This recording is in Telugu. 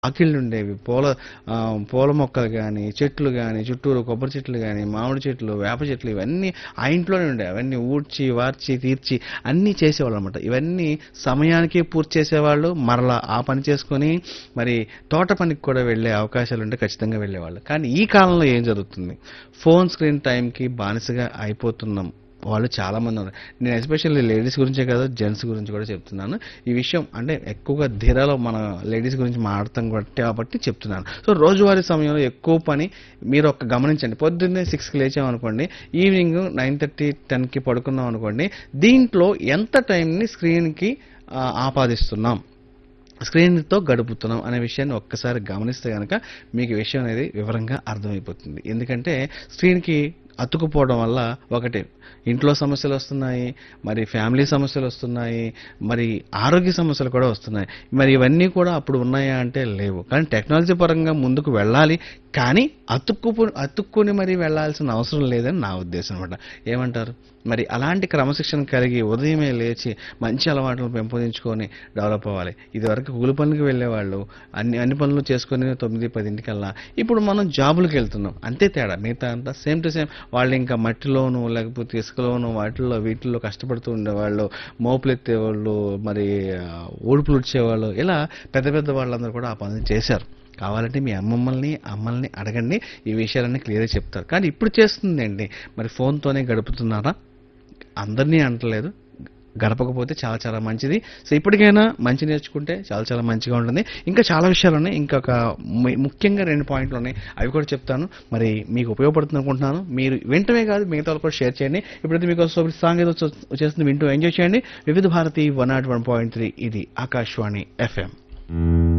వాకిళ్ళుండేవి. పూల ఆహ్, పూల మొక్కలు గాని, చెట్లు గాని, చుట్టూరు కొబ్బరి చెట్లు గాని, మామిడి చెట్లు, వేప చెట్లు ఇవన్నీ ఆ ఇంట్లోనే ఉండేవి. అవన్నీ ఊడ్చి, వార్చి, తీర్చి అన్నీ చేసేవాళ్ళనమాట. ఇవన్నీ సమయానికే పూర్తి చేసేవాళ్ళు. మరలా ఆ పని చేసుకొని మరి తోట పనికి కూడా వెళ్ళే అవకాశాలుంటే ఖచ్చితంగా వెళ్ళేవాళ్ళు. కానీ ఈ కాలంలో ఏం జరుగుతుంది? ఫోను స్క్రీన్ టైమ్‌కి బానిసగా అయిపోతున్నాం. వాళ్ళు చాలామంది ఉన్నారు. నేను ఎస్పెషల్లీ లేడీస్ గురించే కాదు, జెంట్స్ గురించి కూడా చెప్తున్నాను. ఈ విషయం అంటే ఎక్కువగా ధీరాలో మన లేడీస్ గురించి మాట్లాడతాం కాబట్టి కాబట్టి చెప్తున్నాను. సో, రోజువారీ సమయంలో ఎక్కువ పని మీరు ఒక గమనించండి. పొద్దున్నే 6కి లేచామనుకోండి, ఈవినింగ్ 9:30, 10కి పడుకున్నాం అనుకోండి, దీంట్లో ఎంత టైంని స్క్రీన్‌కి ఆహ్, ఆపాదిస్తున్నాం? స్క్రీన్‌తో గడుపుతున్నాం అనే విషయాన్ని ఒక్కసారి గమనిస్తే గనక మీకు ఈ విషయం అనేది వివరంగా అర్థమైపోతుంది. ఎందుకంటే స్క్రీన్‌కి అతుక్కుపోవడం వల్ల ఒకటి ఇంట్లో సమస్యలొస్తున్నాయి, మరి ఫ్యామిలీ సమస్యలొస్తున్నాయి, మరి ఆరోగ్య సమస్యలు కూడా వస్తున్నాయి. మరి ఇవన్నీ కూడా అప్పుడు ఉన్నాయా అంటే లేవు. కానీ టెక్నాలజీ పరంగా ముందుకు వెళ్ళాలి. కానీ అతుక్కుపు అతుక్కొని మరి వెళ్ళాల్సిన అవసరం లేదని నా ఉద్దేశం అనమాట. ఏమంటారు? మరి అలాంటి క్రమశిక్షణ కలిగి ఉదయమే లేచి మంచి అలవాట్లను పెంపొందించుకొని డెవలప్ అవ్వాలి. ఇదివరకు కూలి పనులకు వెళ్ళేవాళ్ళు. అన్ని అన్ని పనులు చేసుకొని 9, 10ంటికల్లా ఇప్పుడు మనం జాబులకెళ్తున్నాం. అంతే తేడా. మిగతా అంతా సేమ్ టు సేమ్. వాళ్ళింకా మట్టిలోనూ, లేకపోతే ఇసుకలోనూ వాటిల్లో వీటిల్లో కష్టపడుతూ ఉండేవాళ్ళు. మోపులెత్తేవాళ్ళు, మరి ఆహ్, ఊడ్పులుడ్చేవాళ్ళు. ఇలా పెద్ద పెద్ద వాళ్ళందరూ కూడా ఆ పనులు చేశారు. కావాలంటే మీ అమ్మమ్మల్ని, అమ్మల్ని అడగండి. ఈ విషయాలన్నీ క్లియర్‌గా చెప్తారు. కానీ ఇప్పుడు చేస్తుందేంటి? మరి ఫోనుతోనే గడుపుతున్నారా? అందరిని అనట్లేదు. గడపకపోతే చాలా చాలా మంచిది. సో, ఇప్పటికైనా మంచి నేర్చుకుంటే చాలా చాలా మంచిగా ఉంటుంది. ఇంకా చాలా విషయాలున్నాయి. ఇంకొక ము ముఖ్యంగా 2 పాయింట్లున్నాయి. అవి కూడా చెప్తాను. మరి మీకు ఉపయోగపడుతుంది అనుకుంటున్నాను. మీరు వినటమే కాదు మిగతా వాళ్ళకి కూడా షేర్ చేయండి. ఇప్పుడైతే మీకోసం సాంగ్ ఏదో వచ్చే వచ్చేస్తుంది వింటూ ఎంజాయ్ చేయండి. వివిధ భారతి 101.3 ఇది ఆకాశవాణి ఎఫ్ఎం.